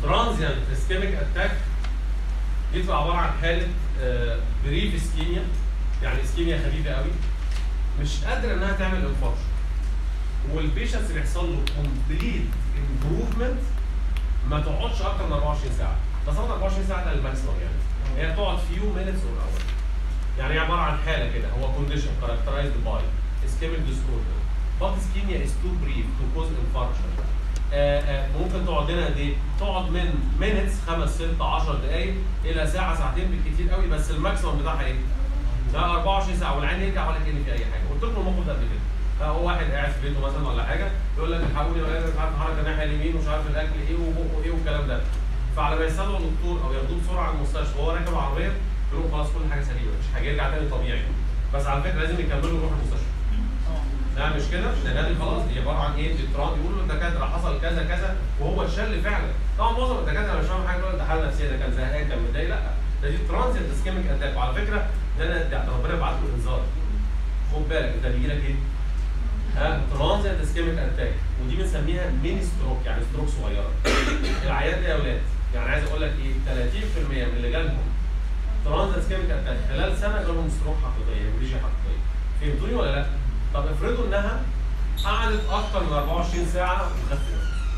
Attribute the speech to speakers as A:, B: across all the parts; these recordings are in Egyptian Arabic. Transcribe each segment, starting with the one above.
A: ترانزيانت اسكيميك اتاك دي بتبقى عباره عن حاله بريف اسكيميا يعني اسكيميا خفيفه قوي مش قادره انها تعمل انفاركشن والبيشنس بيحصل له كومبليت امبروفمنت ما تقعدش اكتر من 24 ساعه بس طبعا 24 ساعه ده الماكسيموم يعني هي تقعد فيو مينتس اور اور يعني هي عباره عن حاله كده هو كونديشن characterized باي ischemic disorder but ischemia is too brief to cause infarction آه، آه، ممكن تقعد لنا قد ايه؟ تقعد من مينتس 5 6 10 دقائق الى ساعه ساعتين بالكثير قوي بس الماكسيموم بتاعها ايه؟ ده 24 ساعه والعين يرجع ولا كان في اي حاجه قلت لكم الموقف ده قبل كده هو واحد قاعد في بيته مثلا ولا حاجه يقول لك الحقوني ولا مش عارف اتحرك الناحيه اليمين ومش عارف الاكل ايه وبقه ايه والكلام ده فعلى ما يستدعوا الدكتور او ياخدوه بسرعه على المستشفى وهو راكب العربيه يقول لهم خلاص كل حاجه سليمه مش هيرجع تاني طبيعي بس على فكره لازم يكملوا يروحوا المستشفى لا مش كده ده جالي خلاص دي عباره عن ايه دكتوراه يقولوا الدكاتره حصل كذا كذا وهو شل فعلا طبعا معظم الدكاتره مش فاهم حاجه يقول ده حاله نفسيه ده كان زهقان كان متضايق لا ده دي ترانزيت اسكيميك اتاك وعلى فكره ده انا ده ربنا يبعت له انذار خد بالك انت بيجي لك ايه؟ ها ترانزيت اسكيميك اتاك ودي بنسميها ميني ستروك يعني ستروك صغيره العيان دي يا اولاد يعني عايز اقول لك ايه 30% من اللي جالهم ترانزيت اسكيميك اتاك خلال سنه جالهم ستروك حقيقيه وليجيا حقيقيه فهمتوني ولا لا؟ طب افرضوا انها قعدت اكتر من 24 ساعه وخفت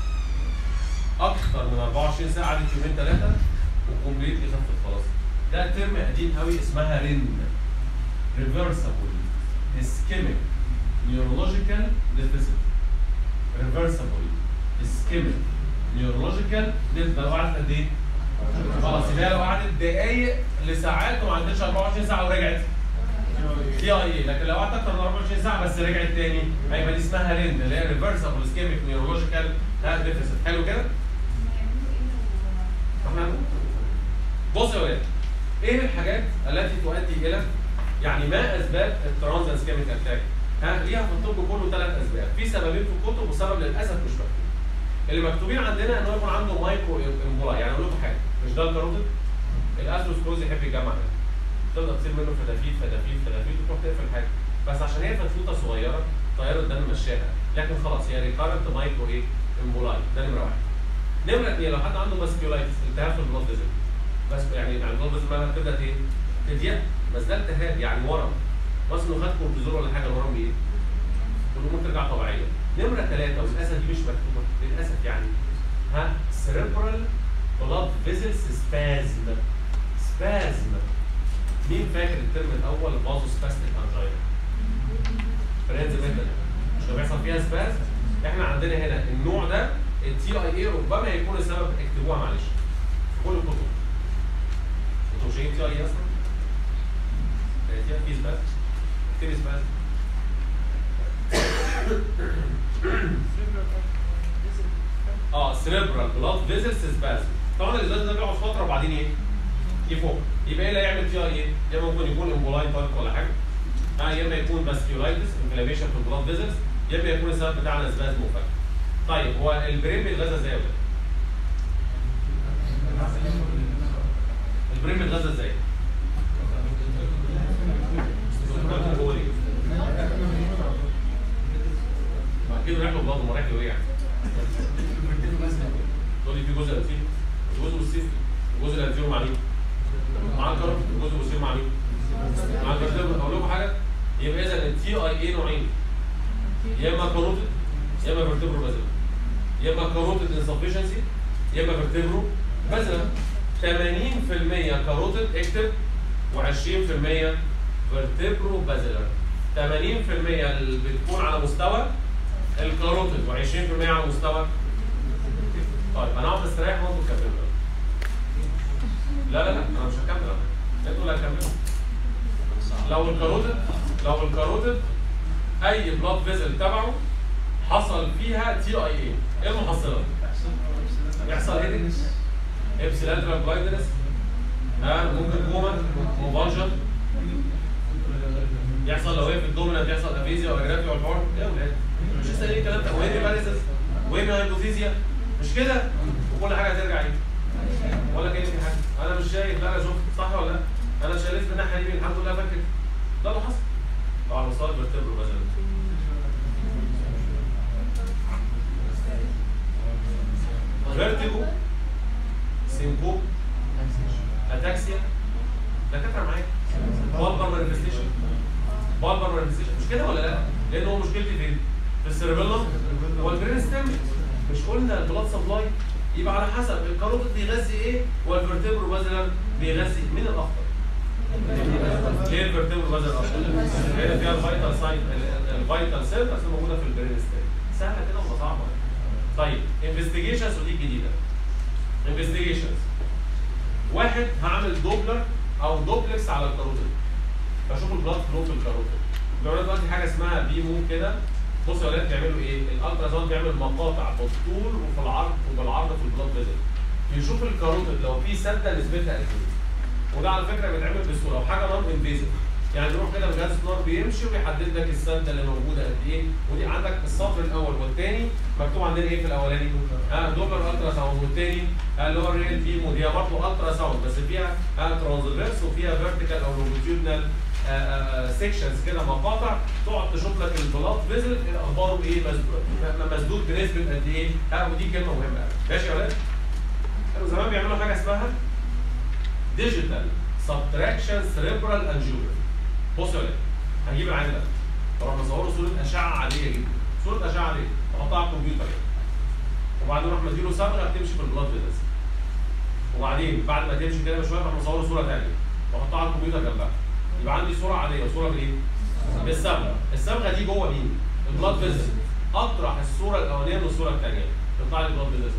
A: اكتر من 24 ساعه قعدت يومين ثلاثه وكومبليتلي خفت خلاص ده ترم قديم قوي اسمها رين ريفرسبل اسكيميك نيورولوجيكال ديفيسيت ريفرسبل اسكيميك نيورولوجيكال ديفيسيت ده لو قعدت قد ايه؟ خلاص يبقى لو قعدت دقايق لساعات وما عدتش 24 ساعه ورجعت دي اي اي لكن لو قعدت اكتر من 24 ساعه بس رجعت تاني هيبقى دي اسمها ريند اللي هي ريفرسبل اسكيميك نيورولوجيكال ديفيسيت حلو كده؟ احنا بص يا ولاد ايه الحاجات التي تؤدي الى يعني ما اسباب الترانزيت اسكيميك اتاك؟ ها ليها في الطب كله ثلاث اسباب في سببين في الكتب وسبب للاسف مش مكتوب اللي مكتوبين عندنا ان هو يكون عنده مايكرو امبولا يعني اقول لكم حاجه مش ده الكاروتيد الاثروسكلوز يحب يجمع هنا تقدر تصير منه فتافيت فتافيت فتافيت وتروح تقفل حاجه بس عشان هي فتفوته صغيره طياره الدم مشاها لكن خلاص هي ريكارنت مايكرو ايه امبولاي ده نمره واحد نمره اثنين لو حد عنده باسكيولايتس التهاب في البلاد فيزل بس يعني يعني البلاد فيزل مالها بتبدا ايه؟ تضيق بس ده التهاب يعني ورم بس انه خد كورتيزون ولا حاجه الورم بايه؟ والامور ترجع طبيعيه نمره ثلاثه وللاسف دي مش مكتوبه للاسف يعني ها سيريبرال بلاد فيزل سبازم سبازم مين فاكر الترم الاول فازو سباستيك انجينا فرينز ميثود مش ده بيحصل فيها سباز احنا عندنا هنا النوع ده التي اي اي ربما يكون السبب اكتبوها معلش في كل الكتب انتوا مش شايفين تي اي اي اصلا؟ تي اي في سباز اكتبي سباز اه سيريبرال بلاد فيزل سباز طبعا الازاز ده بيقعد فتره وبعدين ايه؟ يفوق يبقى ايه اللي هيعمل فيها ايه؟ يا ممكن يكون امبولاي تارك ولا حاجه اه يا اما يكون فاسكيولايتس انفلاميشن في البلاد فيزلز يا اما يكون السبب بتاعنا سباز مفاجئ طيب هو البرين بيتغذى ازاي يا ولاد؟ البرين بيتغذى ازاي؟ هو ليه؟ ما اكيد راح له بلاد وما راح له ايه يعني؟ تقول لي في جزء انتيرو جزء والسيف الجزء الانتيرو مع مين؟ مع الكرب الجزء والسيف مع مين؟ مع الكرب اقول لكم حاجه يبقى اذا التي اي اي نوعين يا اما كاروتيد يا اما فيرتبرو بازل يا اما كاروتيد انسفشنسي يا اما فيرتبرو بازل 80% كاروتيد اكتب و20% فيرتبرو بازلر 80% اللي بتكون على مستوى الكاروتيد و20% على مستوى طيب انا اقعد استريح وانتوا تكملوا لا لا لا انا مش هكمل أنا. انتوا اللي هتكملوا لو الكاروتيد لو الكاروتيد اي بلاد فيزل تبعه حصل فيها تي اي اي ايه المحصله؟ يحصل هيدنج ابسيلاترال بلايندنس ها ممكن كوما موفانجن يحصل لو هي في الدومينانت يحصل افيزيا واجرافيا والحوار ايه يا ولاد مش لسه قايلين الكلام ده وين باريسس وين هايبوثيزيا مش كده وكل حاجه هترجع ايه ولا كان في حاجه انا مش شايف لا انا شفت صح ولا لا انا شايف من الناحيه اليمين الحمد لله فاكر ده اللي حصل طبعا مصاب بالتبر مثلا فيرتيجو سينكوب اتاكسيا دكاتره معاك بالبر مانيفستيشن بالبر مانيفستيشن مش كده ولا لا؟ لان هو مشكلتي فين؟ في السيربيلم والبرين ستيم مش قلنا البلاد سبلاي يبقى على حسب الكاروتيد بيغذي ايه والفرتبرو مثلا بيغذي مين الاخطر؟ ليه الفرتبرو مثلا الاخطر؟ لان فيها الفيتال سايت الفيتال سيل بس موجوده في البرين ستيم سهله كده ولا صعبه؟ طيب انفستيجيشنز ودي الجديده انفستيجيشنز واحد هعمل دوبلر او دوبلكس على الكاروتيد بشوف البلاد فلو في الكاروتيد بيعملوا دلوقتي حاجه اسمها بيمو كده بصوا يا ولاد بيعملوا ايه؟ الالترا ساوند بيعمل مقاطع بالطول وفي العرض وبالعرض في البلاد فيزل يشوف الكاروتيد لو في سده نسبتها قد ايه وده على فكره بيتعمل بسهوله وحاجه نون انفيزيف يعني نروح كده بجهاز النار بيمشي ويحدد لك السده اللي موجوده قد ايه ودي عندك السطر الاول والثاني مكتوب عندنا ايه في الاولاني؟ اه دوبلر الترا ساوند والثاني اللي هو الريال بيمو دي برضه الترا ساوند بس فيها اه ترانزفيرس وفيها فيرتيكال او لونجيتيودنال سيكشنز كده مقاطع تقعد تشوف لك البلاد فيزل اخباره ايه مسدود مسدود بنسبه قد ايه ها ودي كلمه مهمه قوي ماشي يا ولاد؟ كانوا زمان بيعملوا حاجه اسمها ديجيتال سبتراكشن سريبرال انجيوجرافي بص يا ولاد هنجيب العين ده اروح مصوره صوره اشعه عاديه جدا صوره اشعه عاديه احطها على الكمبيوتر وبعدين اروح مديله صبغه بتمشي في البلاد فيزل وبعدين بعد ما تمشي كده بشويه اروح مصوره صوره ثانيه واحطها على الكمبيوتر جنبها يبقى عندي صوره عاديه وصوره بايه؟ بالصبغه الصبغه دي جوه مين؟ البلاد فيزل اطرح الصوره الاولانيه من الصوره الثانيه تطلع لي البلاد فيزل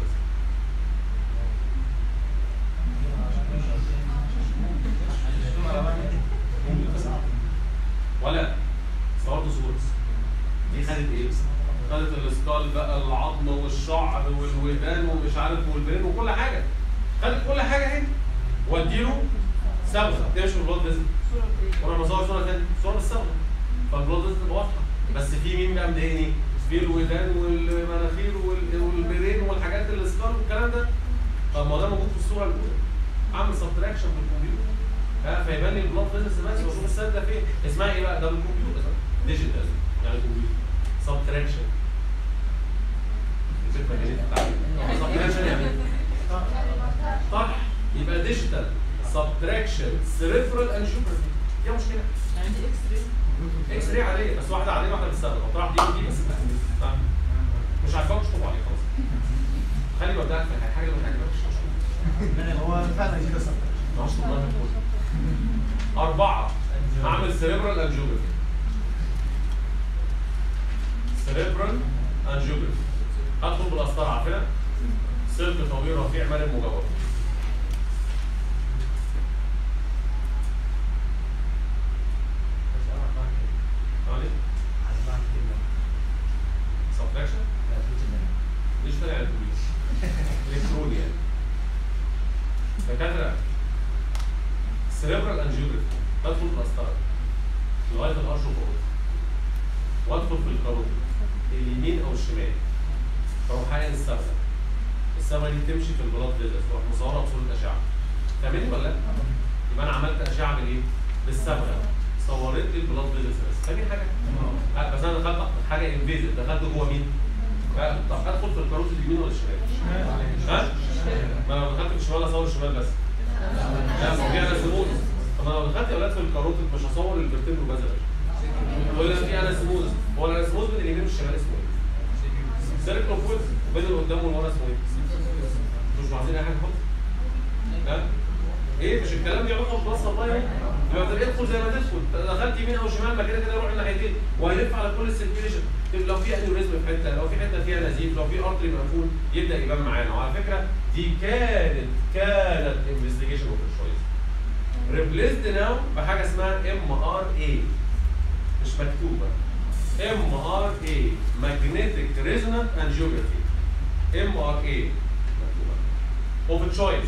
A: ولا صورت صورة دي خدت ايه؟ خدت الاسكال بقى العظم والشعر والودان ومش عارف والبرين وكل حاجه خدت كل حاجه اهي واديله صبغه تمشي في البلاد فيزل وانا بصور صوره ثانيه صوره بالصبغه فالبلاد فيزل تبقى واضحه بس في مين بقى مضايقني؟ في الودان والمناخير وال- والبرين والحاجات الاسكال والكلام ده طب ما ده موجود في الصوره الاولى اعمل سبتراكشن في الكمبيوتر ها فيبان لي البلاد فيزلز بس واشوف السد فين اسمها ايه بقى ده بالكمبيوتر ديجيتال يعني كمبيوتر سبتراكشن سبتراكشن يعني طرح يبقى ديجيتال سبتراكشن سيريبرال انجيوجرافي دي مشكله
B: يعني دي اكس راي
A: اكس راي عاديه بس واحده عاديه واحده بالصبغه طرح دي ودي بس ها. مش عارفه مش طبعا خلاص خلي مبدأك في الحاجه اللي ما تعجبكش مش
C: هو فعلا كده صح
A: معرفش والله ما أقول. أربعة هعمل سيريبرال أنجيوجرافي سيريبرال أنجيوجرافي هدخل بالقسطرة عارفينها؟ سلك طويل رفيع مرن مجوف عمل إيه؟ سبتراكشن ديجيتال يعني بوليس الكتروني يعني دكاتره سيريبرال انجيوجرافي بدخل بالقسطره لغايه القرش فوق وادخل في الكاروتيد اليمين او الشمال اروح حاقن الصبغه الصبغه دي تمشي في البلاد فيزلز واروح مصورها بصوره اشعه فاهمني ولا لا؟ يبقى انا عملت اشعه بالايه؟ بالصبغه صورت لي البلاد فيزلز بس فاهمين حاجه؟ لا بس انا دخلت حاجه انفيزيف دخلت جوه مين؟ لا، طب ادخل في الكاروتيد اليمين ولا الشمال؟ ها؟ ما انا لو دخلت في الشمال اصور الشمال بس لا ما هو في اناسيموز طب انا لو دخلت يا اولاد في الكاروتيد مش هصور الفرتبرو بس تقول لي في اناسيموز هو الاناسيموز بين اليمين والشمال اسمه ايه؟ سيركل اوف ويلز وبين اللي قدام والورا اسمه ايه؟ مش عايزين اي حاجه خالص ها؟ ايه مش الكلام ليه علاقه بالبلس والله اهو يبقى انت ادخل زي ما تدخل دخلت يمين او شمال ما كده كده يروح الناحيتين وهيلف على كل السيركيليشن لو في انيوريزم في حته لو في حته فيها نزيف لو في ارتري مقفول يبدا يبان معانا وعلى فكره دي كانت كانت انفستيجيشن اوف تشويس ريبليسد ناو بحاجه اسمها ام ار اي مش مكتوبه ام ار اي ماجنتيك ريزونانت انجيوجرافي ام ار اي مكتوبه اوف تشويس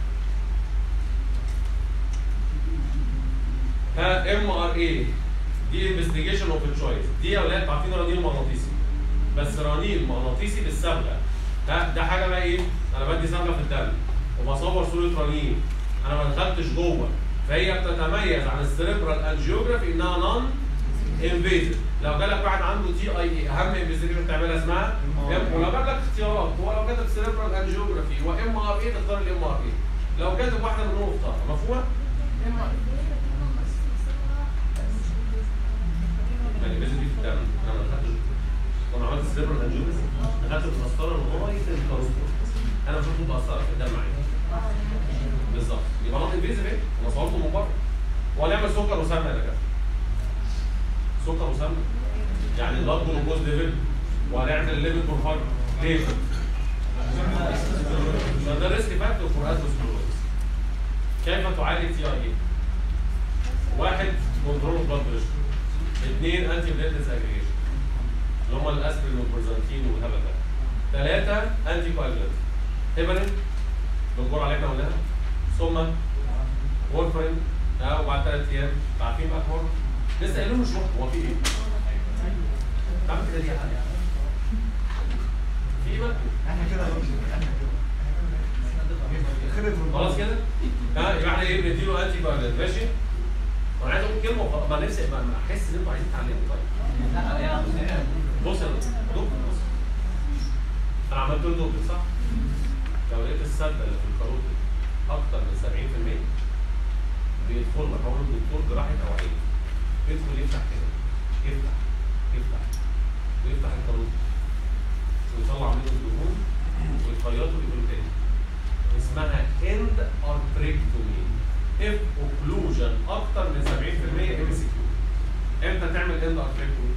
A: ها ام ار اي دي انفستيجيشن اوف تشويس دي يا ولاد عارفين رنين مغناطيسي بس رنين مغناطيسي بالصبغه ها ده حاجه بقى ايه انا بدي صبغه في الدم وبصور صوره رنين انا ما دخلتش جوه فهي بتتميز عن السيريبرال انجيوجرافي انها نون انفيزيف لو جالك واحد عنده تي اي اي اهم انفستيجيشن تعملها اسمها M. ولو جاب لك اختيارات هو لو كاتب سيريبرال انجيوجرافي وام ار اي تختار الام ار اي لو كاتب واحده منهم اختارها مفهومه؟ يعني الانفيزيف دي في الدم انا ما خدتش وانا عملت سيريبرال انجيوجرافي خدت المسطره لغايه الكاروتيد انا مش متاثره في الدم عادي بالظبط يبقى نوت انفيزيف ايه؟ انا صورته من بره وهنعمل سكر وسمنه يا دكاتره سكر وسمنه يعني البلاد جلوكوز ليفل وهنعمل الليفل بروفايل ليه؟ عشان ده الريسك فاكتور فور اثيروسكلوروسيس كيف تعالج تي اي اي؟ واحد كنترول بلاد بريشر اثنين انتي بليتلز اجريجيشن اللي هم الاسبرين والبرزنتين والهبل ده ثلاثه انتي كواجولانت هيبرين بالجرعه اللي احنا قلناها ثم وورفرين اه وبعد ثلاث ايام عارفين بقى حوار لسه قايلين مش هو في ايه؟ تعمل كده ليه يا حاج؟ في ايه بقى؟
B: احنا كده يا دكتور، احنا كده خرب
A: خلاص كده؟ ها يبقى احنا ايه بنديله انتي بايولات ماشي؟ وانا عايز اقول كلمه وخلاص ما نفسي ما ما احس ان انتوا عايزين تتعلموا طيب بص يا دكتور دكتور بص انا عملت له دوبل صح؟ لو لقيت السده اللي في الكاروتيد اكتر من 70% بيدخل محاول الدكتور جراحه او عين يدخل يفتح كده يفتح يفتح ويفتح الكاروتيد ويطلع منه الدهون ويخيطه ويقول تاني اسمها اند ارتريكتومي اف اوكلوجن اكتر من 70% ام سي كيو امتى تعمل اند ارتريكتومي؟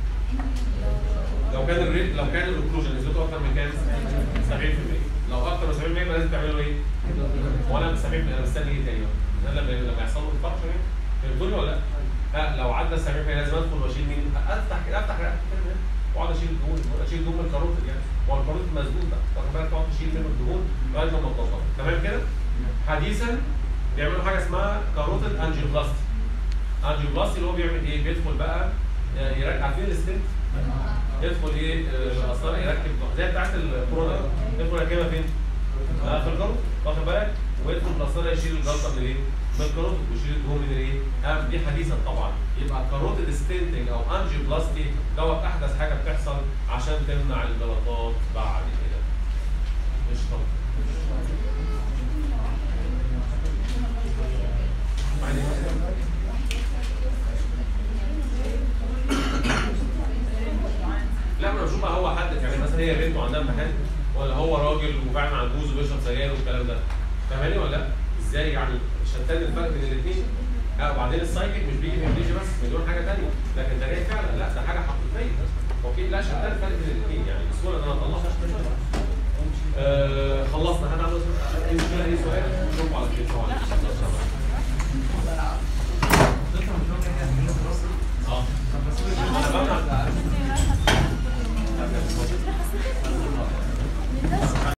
A: لو كان الريت لو كان الاوكلوجن نسبته اكتر من كام؟ 70% لو اكتر من 70% يبقى لازم تعملوا ايه؟ وانا 70% انا مستني ايه تاني بقى؟ انا لما لما يحصل له انفاركشن يعني فهمتوني ولا لا؟ ها لو عدى 70% لازم ادخل واشيل مين؟ افتح كده افتح كده كده واقعد اشيل الدهون اشيل دهون من الكاروتيد يعني هو الكاروتيد مسدود بقى واخد بالك تقعد تشيل منه الدهون لغايه لما تنضف تمام كده؟ حديثا بيعملوا حاجه اسمها كاروتيد انجيوبلاستي انجيوبلاستي اللي هو بيعمل ايه؟ بيدخل بقى يركب عارفين الستنت؟ يدخل ايه آه، اصلا يركب زي بتاعت الكورونا يدخل يركبها فين؟ آه في الجلد واخد بالك ويدخل بلاستر يشيل الجلطه من ايه؟ من الكاروتيد ويشيل الدهون من ايه؟ آه دي حديثا طبعا يبقى كاروتيد ستنتنج او انجيوبلاستي دوت احدث حاجه بتحصل عشان تمنع الجلطات بعد كده قشطه بعدين لا ما انا بشوف بقى هو حد يعني مثلا هي بنت وعندها امتحان ولا هو راجل وفعلا عجوز وبيشرب سجاير والكلام ده فاهماني ولا لا؟ ازاي يعني شتان الفرق بين الاثنين؟ اه وبعدين السايكيك مش بيجي من بيجي بس بدون حاجه ثانيه لكن ده جاي فعلا لا ده حاجه حقيقيه اوكي لا شتان الفرق بين الاثنين يعني بسهوله ان انا اطلعها آه خلصنا حد عنده اي مشكله اي سؤال؟ شوفوا على خير طبعا